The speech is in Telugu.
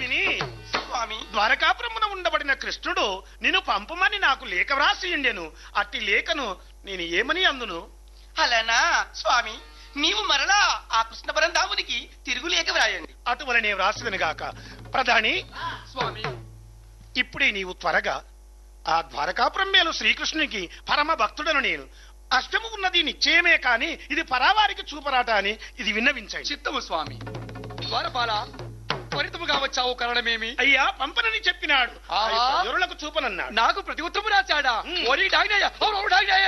విని స్వామి ద్వారకాపురమున ఉండబడిన కృష్ణుడు నిన్ను పంపమని నాకు లేఖ వ్రాసి ఉండెను అట్టి లేఖను నేను ఏమని అందును అలానా స్వామి నీవు మరలా ఆ కృష్ణ పరంధామునికి తిరుగులేక వ్రాయండి అటువలనే వ్రాసిదని గాక ప్రధాని స్వామి ఇప్పుడే నీవు త్వరగా ఆ ద్వారకాపురం మేలు శ్రీకృష్ణునికి పరమ భక్తుడను నేను అష్టము ఉన్నది నిశ్చయమే కాని ఇది పరావారికి చూపరాట అని ఇది విన్నవించండి చిత్తము స్వామి ద్వారపాల త్వరితముగా వచ్చావు కారణమేమి అయ్యా పంపనని చెప్పినాడు ఆహా. ఇరులకు చూపనన్నాడు నాకు ప్రతి ఉత్తరము రాచాడా ఉమ్. ఓరి డాగ్నయ్య, ఓ, ఓ డాగ్నయ్య.